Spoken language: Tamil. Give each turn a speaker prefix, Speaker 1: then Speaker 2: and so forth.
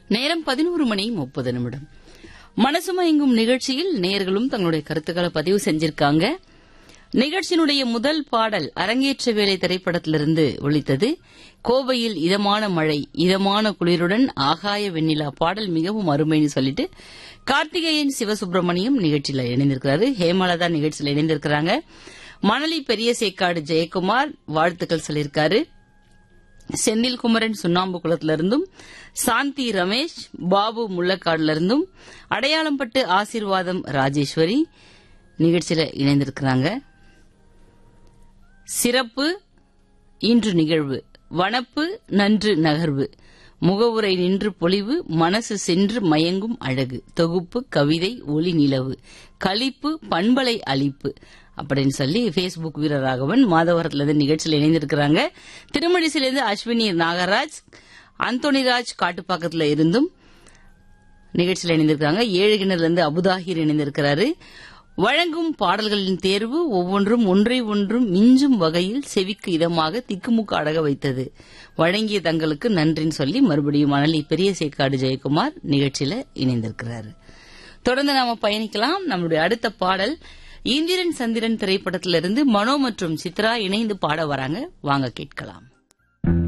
Speaker 1: நேரம் பதினோரு மணி முப்பது நிமிடம் மனசுமயங்கும் நிகழ்ச்சியில் நேயர்களும் தங்களுடைய கருத்துக்களை பதிவு செஞ்சிருக்காங்க நிகழ்ச்சியினுடைய முதல் பாடல் அரங்கேற்ற வேலை திரைப்படத்திலிருந்து ஒழித்தது கோவையில் இதமான மழை இதமான குளிருடன் ஆகாய வெண்ணிலா பாடல் மிகவும் அருமைன்னு சொல்லிட்டு கார்த்திகேயன் சிவசுப்பிரமணியம் நிகழ்ச்சியில இணைந்திருக்கிறாரு ஹேமலதா நிகழ்ச்சியில இணைந்திருக்கிறாங்க மணலி பெரிய சேக்காடு ஜெயக்குமார் வாழ்த்துக்கள் சொல்லியிருக்காரு செந்தில் குமரன் சுண்ணாம்பு குளத்திலிருந்தும் சாந்தி ரமேஷ் பாபு முள்ளக்காடுல இருந்தும் அடையாளம்பட்டு ஆசீர்வாதம் ராஜேஸ்வரி நிகழ்ச்சியில இணைந்திருக்கிறாங்க சிறப்பு இன்று நிகழ்வு வனப்பு நன்று நகர்வு முகவுரை நின்று பொலிவு மனசு சென்று மயங்கும் அழகு தொகுப்பு கவிதை ஒளி நிலவு களிப்பு பண்பலை அளிப்பு அப்படின்னு சொல்லி பேஸ்புக் வீரராகவன் மாதவரத்திலிருந்து நிகழ்ச்சியில் இணைந்திருக்கிறாங்க திருமழிசிலிருந்து அஸ்வினி நாகராஜ் அந்தோணிராஜ் காட்டுப்பாக்கத்துல இருந்தும் நிகழ்ச்சியில் இணைந்திருக்காங்க ஏழு கிணறுல அபுதாகிர் இணைந்திருக்கிறாரு வழங்கும் பாடல்களின் தேர்வு ஒவ்வொன்றும் ஒன்றை ஒன்றும் மிஞ்சும் வகையில் செவிக்கு இதமாக திக்குமுக்கு அடக வைத்தது வழங்கிய தங்களுக்கு நன்றின்னு சொல்லி மறுபடியும் மணலி பெரிய சேக்காடு ஜெயக்குமார் நிகழ்ச்சியில இணைந்திருக்கிறாரு தொடர்ந்து நாம பயணிக்கலாம் நம்மளுடைய அடுத்த பாடல் இந்திரன் சந்திரன் திரைப்படத்திலிருந்து மனோ மற்றும் சித்ரா இணைந்து பாட வராங்க வாங்க கேட்கலாம்